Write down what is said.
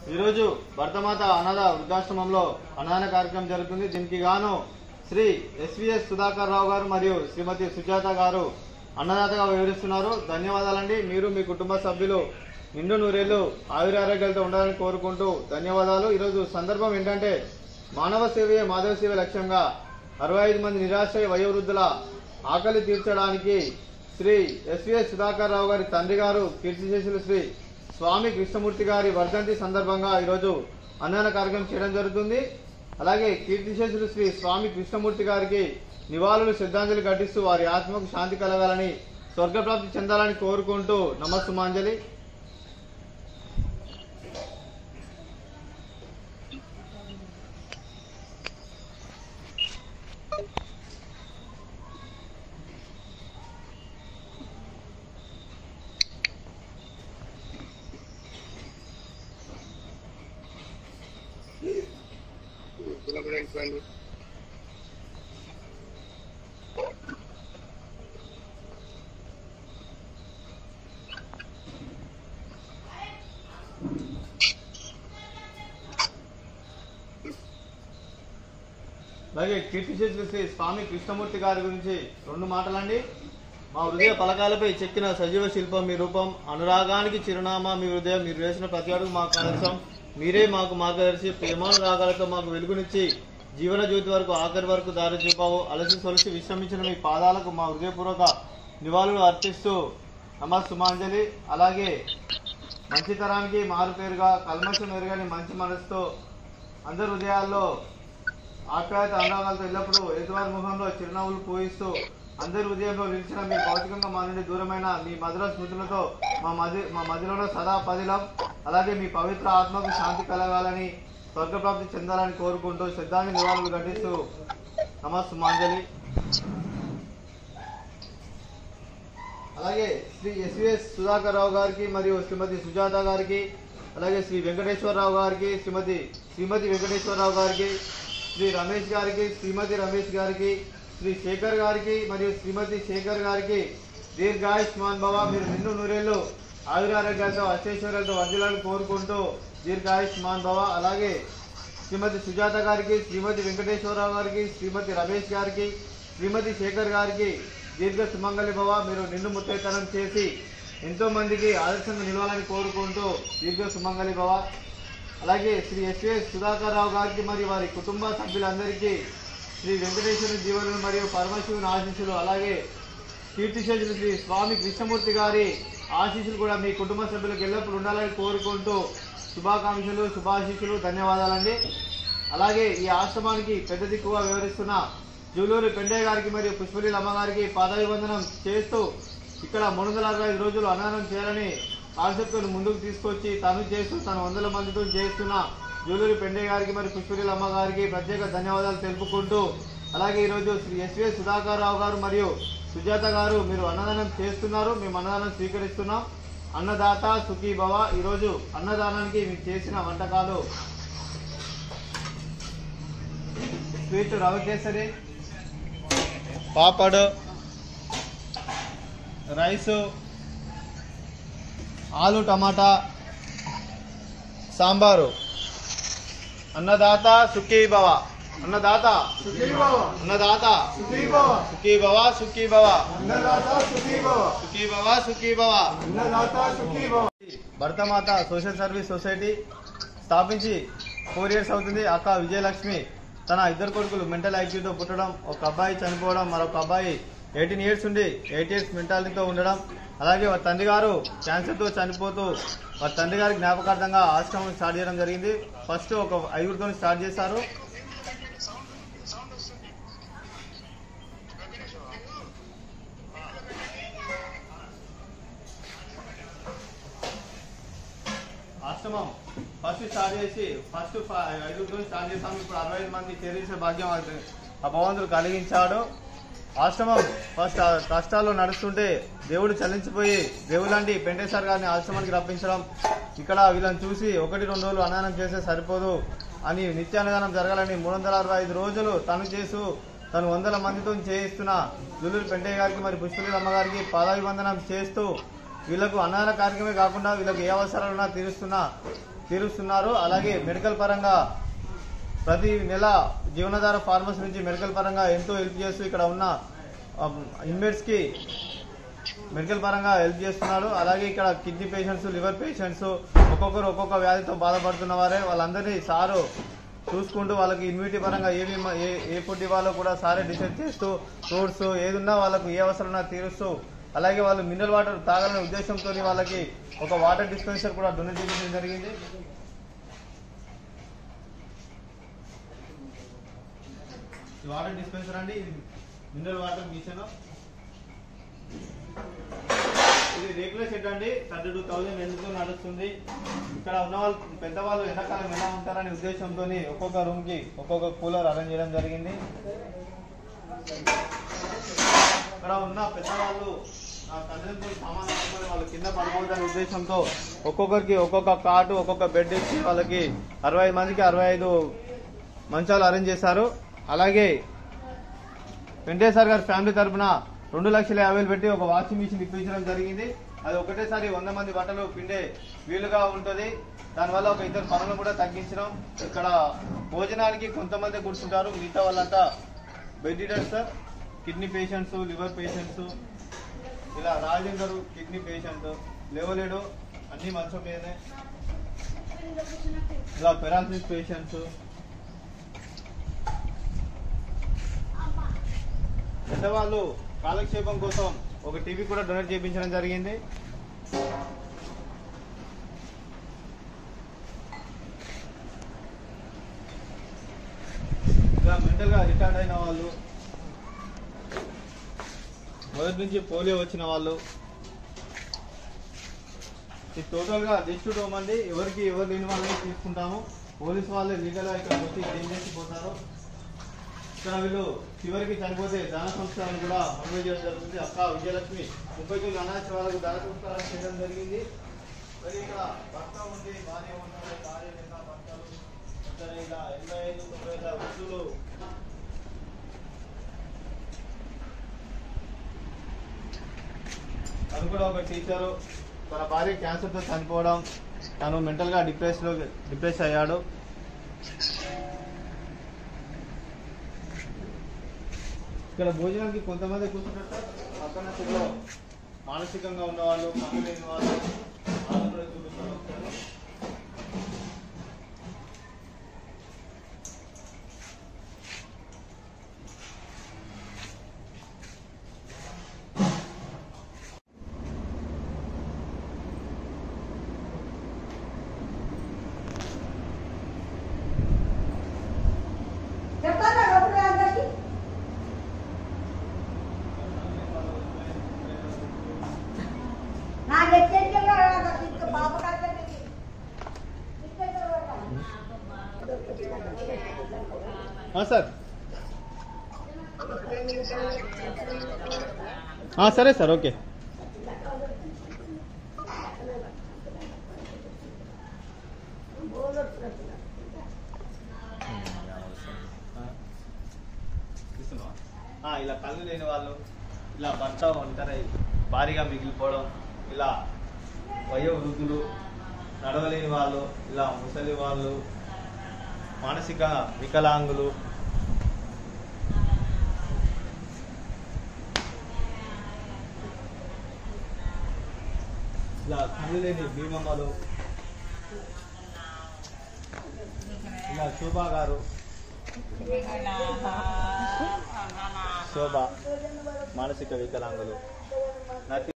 ఈరోజు భర్తమాత అనాథ వృద్ధాశ్రమంలో అన్నదాన కార్యక్రమం జరుగుతుంది దీనికి గాను శ్రీ ఎస్విఎస్ సుధాకర్ రావు గారు మరియు శ్రీమతి సుజాత గారు అన్నదాతగా వివరిస్తున్నారు ధన్యవాదాలండి మీరు మీ కుటుంబ సభ్యులు నిండు నూరేళ్లు ఆయురారోగ్యాలతో ఉండాలని కోరుకుంటూ ధన్యవాదాలు ఈరోజు సందర్భం ఏంటంటే మానవ సేవయే మాధవ సేవ లక్ష్యంగా అరవై ఐదు మంది నిరాశ్రయ వయోవృద్ధుల ఆకలి తీర్చడానికి శ్రీ ఎస్విఎస్ సుధాకర్ రావు గారి తండ్రి గారు కీర్తిశేషులు శ్రీ స్వామి కృష్ణమూర్తి గారి వర్ధంతి సందర్భంగా ఈరోజు అన్నదాన కార్యక్రమం చేయడం జరుగుతుంది అలాగే కీర్తిశేషులు శ్రీ స్వామి కృష్ణమూర్తి గారికి నివాళులు శ్రద్ధాంజలి ఘటిస్తూ వారి ఆత్మకు శాంతి కలగాలని స్వర్గప్రాప్తి చెందాలని కోరుకుంటూ నమస్సుమాంజలి అలాగే కీర్తిశేషులు శ్రీ స్వామి కృష్ణమూర్తి గారి గురించి రెండు మాటలండి మా హృదయ పలకాలపై చెక్కిన సజీవ శిల్పం మీ రూపం అనురాగానికి చిరునామా మీ హృదయం మీరు వేసిన ప్రతి అడుగు మాకు ఆదర్శం మీరే మాకు మార్గదర్శి ప్రేమానురాగాలతో మాకు వెలుగునిచ్చి జీవన జ్యోతి వరకు ఆఖరి వరకు దారి చూపావు అలసి సొలసి విశ్రమించిన మీ పాదాలకు మా హృదయపూర్వక నివాళులు అర్పిస్తూ నమస్సుమాంజలి అలాగే మంచితనానికి మారుపేరుగా కల్మషం ఎరగని మంచి మనసుతో అందరి హృదయాల్లో ఆప్యాయత అనురాగాలతో ఎల్లప్పుడూ ఎదువారి ముఖంలో చిరునవ్వులు పూయిస్తూ అందరి హృదయంలో నిలిచిన మీ భౌతికంగా మా నుండి దూరమైన మీ మధుర స్మృతులతో మా మది మా మదిలో సదా పదిలం అలాగే మీ పవిత్ర ఆత్మకు శాంతి కలగాలని స్వర్గప్రాప్తి చెందాలని కోరుకుంటూ శ్రద్ధాంజలి నివాళులు ఘటిస్తూ నమస్తు మాంజలి అలాగే శ్రీ ఎస్విఎస్ సుధాకర్ రావు గారికి మరియు శ్రీమతి సుజాత గారికి అలాగే శ్రీ వెంకటేశ్వరరావు గారికి శ్రీమతి శ్రీమతి వెంకటేశ్వరరావు గారికి శ్రీ రమేష్ గారికి శ్రీమతి రమేష్ గారికి శ్రీ శేఖర్ గారికి మరియు శ్రీమతి శేఖర్ గారికి దీర్ఘాయుష్మాన్ భవ మీరు నిన్ను నూరేళ్ళు ఆయురారోగ్యాలతో అష్టైశ్వర్యాలతో వర్ధిల్లాలని కోరుకుంటూ దీర్ఘాయుష్మాన్ భవ అలాగే శ్రీమతి సుజాత గారికి శ్రీమతి వెంకటేశ్వరరావు గారికి శ్రీమతి రమేష్ గారికి శ్రీమతి శేఖర్ గారికి దీర్ఘ సుమంగళి భవ మీరు నిన్ను ముత్తైతనం చేసి ఎంతో మందికి ఆదర్శంగా నిలవాలని కోరుకుంటూ దీర్ఘ సుమంగళి భవ అలాగే శ్రీ ఎస్విఎస్ సుధాకర్ రావు గారికి మరియు వారి కుటుంబ సభ్యులందరికీ శ్రీ వెంకటేశ్వర జీవనులు మరియు పరమశివుని ఆశీస్సులు అలాగే కీర్తిశేషులు శ్రీ స్వామి కృష్ణమూర్తి గారి ఆశీస్సులు కూడా మీ కుటుంబ సభ్యులకు ఎల్లప్పుడూ ఉండాలని కోరుకుంటూ శుభాకాంక్షలు శుభాశీస్సులు ధన్యవాదాలండి అలాగే ఈ ఆశ్రమానికి పెద్ద దిక్కుగా వివరిస్తున్న జూలూరి పెండయ్య గారికి మరియు పుష్పలీల అమ్మగారికి పాదాభివందనం చేస్తూ ఇక్కడ మూడు వందల అరవై ఐదు రోజులు అన్నదానం చేయాలని కాన్సెప్ట్ ముందుకు తీసుకొచ్చి తను చేస్తూ తన వందల మందితో చేస్తున్న జూలూరి పెండయ్య గారికి మరియు పుష్పలీల అమ్మ గారికి ప్రత్యేక ధన్యవాదాలు తెలుపుకుంటూ అలాగే ఈరోజు శ్రీ ఎస్వీఎస్ సుధాకర్ రావు గారు మరియు సుజాత గారు మీరు అన్నదానం చేస్తున్నారు మేము అన్నదానం స్వీకరిస్తున్నాం అన్నదాత సుఖీ భవ ఈరోజు అన్నదానానికి మీకు చేసిన వంటకాలు sweet rava kesari papad rice aloo tomato sambar అన్నదాత సుఖీ భవ అన్నదాత అన్నదాత సుఖీ భవ సుఖీ భవ సుఖీ భవ సుఖీ భవ భరతమాత సోషల్ సర్వీస్ సొసైటీ స్థాపించి ఫోర్ ఇయర్స్ అవుతుంది అక్క విజయలక్ష్మి తన ఇద్దరు కొడుకులు మెంటల్ యాక్టివ్తో పుట్టడం ఒక అబ్బాయి చనిపోవడం మరొక అబ్బాయి ఎయిటీన్ ఇయర్స్ ఉండి ఎయిట్ ఇయర్స్ మెంటాలిటీతో ఉండడం అలాగే వారి తండ్రి గారు క్యాన్సర్తో చనిపోతూ వారి తండ్రి గారి జ్ఞాపకార్థంగా ఆశ్రమం స్టార్ట్ చేయడం జరిగింది ఫస్ట్ ఒక ఐదుగురితో స్టార్ట్ చేశారు ఆశ్రమం ఫస్ట్ స్టార్ట్ చేసి ఫస్ట్ ఫ- ఐదుగురితో స్టార్ట్ చేసాము ఇప్పుడు అరవై ఐదు మంది చేరేసే భాగ్యం ఆ ఆ భగవంతుడు కలిగించాడు ఆశ్రమం ఫస్ట్ ఆ కష్టాల్లో నడుస్తుంటే దేవుడు చలించిపోయి దేవులాంటి పెంటేశ్వర్ గారిని ఆశ్రమానికి రప్పించడం ఇక్కడ వీళ్ళని చూసి ఒకటి రెండు రోజులు అన్నదానం చేస్తే సరిపోదు అని నిత్య అన్నదానం జరగాలని మూడు వందల అరవై ఐదు రోజులు తను చేస్తూ తను వందల మందితో చేయిస్తున్న జుల్లూరు పెంటయ్య గారికి మరి పుష్పలీల అమ్మగారికి పాదాభివందనం చేస్తూ వీళ్ళకు అన్నదాన కార్యక్రమమే కాకుండా వీళ్ళకి ఏ అవసరాలున్నా తీరుస్తున్నా తీరుస్తున్నారు అలాగే మెడికల్ పరంగా ప్రతి నెల జీవనాధార ఫార్మసీ నుంచి మెడికల్ పరంగా ఎంతో హెల్ప్ చేస్తూ ఇక్కడ ఉన్న ఇన్మేట్స్ కి మెడికల్ పరంగా హెల్ప్ చేస్తున్నాడు అలాగే ఇక్కడ కిడ్నీ పేషెంట్స్ లివర్ పేషెంట్స్ ఒక్కొక్కరు ఒక్కొక్క వ్యాధితో బాధపడుతున్న వారే వాళ్ళందరినీ సారు చూసుకుంటూ వాళ్ళకి ఇమ్యూనిటీ పరంగా ఏమి మ- ఏ ఏ ఫుడ్ ఇవ్వాలో కూడా సారే డిసైడ్ చేస్తూ ఫ్రూట్స్ ఏదున్నా వాళ్ళకు ఏ అవసరమైనా తీరుస్తూ అలాగే వాళ్ళు మినరల్ వాటర్ తాగాలనే ఉద్దేశంతో వాళ్ళకి ఒక వాటర్ డిస్పెన్సర్ కూడా డొనేట్ చేయడం జరిగింది ఈ వాటర్ డిస్పెన్సర్ అండి ఇది మినరల్ వాటర్ మిషన్ ఇది రెగ్యులర్ సెట్ అండి థర్టీ టూ థౌసండ్ ఎందుకు నడుస్తుంది ఇక్కడ ఉన్న వాళ్ళు పెద్దవాళ్ళు ఎండాకాలం ఎలా ఉంటారనే ఉద్దేశంతో ఒక్కొక్క రూమ్ కి ఒక్కొక్క కూలర్ అరేంజ్ చేయడం జరిగింది ఇక్కడ ఉన్న పెద్దవాళ్ళు ఆ తల్లిదండ్రులు సామాన్ తీసుకొని వాళ్ళు కింద పడిపోతారనే ఉద్దేశంతో ఒక్కొక్కరికి ఒక్కొక్క కాటు ఒక్కొక్క బెడ్ ఇచ్చి వాళ్ళకి అరవై ఐదు మందికి అరవై ఐదు మంచాలు అరేంజ్ చేశారు అలాగే వెంకటేశ్వర గారి ఫ్యామిలీ తరపున రెండు లక్షల యాభై వేలు పెట్టి ఒక వాషింగ్ మిషన్ ఇప్పించడం జరిగింది అది ఒకటేసారి వంద మంది బట్టలు పిండే వీలుగా ఉంటుంది దానివల్ల ఒక ఇద్దరు పనులు కూడా తగ్గించడం ఇక్కడ భోజనానికి కొంతమంది కూర్చుంటారు మిగతా వాళ్ళంతా బెడ్ ఈటర్స్ కిడ్నీ పేషెంట్స్ లివర్ పేషెంట్స్ ఇలా రాజేందర్ కిడ్నీ పేషెంట్ లేవలేడు అన్ని మంచం మీదనే ఇలా పెరాలసిస్ పేషెంట్స్ పెద్దవాళ్ళు కాలక్షేపం కోసం ఒక టీవీ కూడా డొనేట్ చేయించడం జరిగింది ఇలా మెంటల్ గా రిటైర్డ్ అయిన వాళ్ళు మొదటి నుంచి పోలియో వచ్చిన వాళ్ళు ఇది టోటల్ గా లిస్ట్ ఇవ్వమండి ఎవరికి ఎవరు లేని వాళ్ళని తీసుకుంటాము పోలీస్ వాళ్ళే లీగల్ గా ఇక్కడ వచ్చి ఏం చేసిపోతారు ఇక్కడ వీళ్ళు చివరికి చనిపోతే దాన సంస్కారం కూడా అమలు చేయడం జరుగుతుంది అక్క విజయలక్ష్మి ముప్పై తొమ్మిది అనాథ వాళ్ళకు దాన సంస్కారం చేయడం జరిగింది మరి ఇక్కడ భర్త ఉంది భార్య ఉన్నారు భార్య లేక భర్తలు ఇద్దరు ఇలా ఎనభై ఐదు తొంభై ఐదు వృద్ధులు తను కూడా ఒక టీచరు తన భార్య క్యాన్సర్తో చనిపోవడం తను మెంటల్గా డిప్రెస్లో డిప్రెస్ అయ్యాడు ఇక్కడ భోజనానికి కొంతమంది కూర్చుంటారు పక్కన చెట్లో మానసికంగా ఉన్న వాళ్ళు పనులు లేని వాళ్ళు వాళ్ళు కూడా చూపిస్తారు ఒకసారి. చెప్పాలా డబ్బులు అందరికి నా లెక్కెంట్లో ఇంకా పాప కట్టడానికి ఆ, సార్ ఆ, సరే సార్ ఓకే తీసుకున్నావా? ఆ, ఇలా కళ్ళు లేని వాళ్ళు ఇలా భర్త ఒంటరి భారీగా మిగిలిపోవడం ఇలా వయో వృద్ధులు నడవలేని వాళ్ళు ఇలా ముసలి వాళ్ళు మానసిక వికలాంగులు ఇలా కళ్ళు లేని భీమమ్మలు ఇలా శోభా గారు శోభ మానసిక వికలాంగులు నా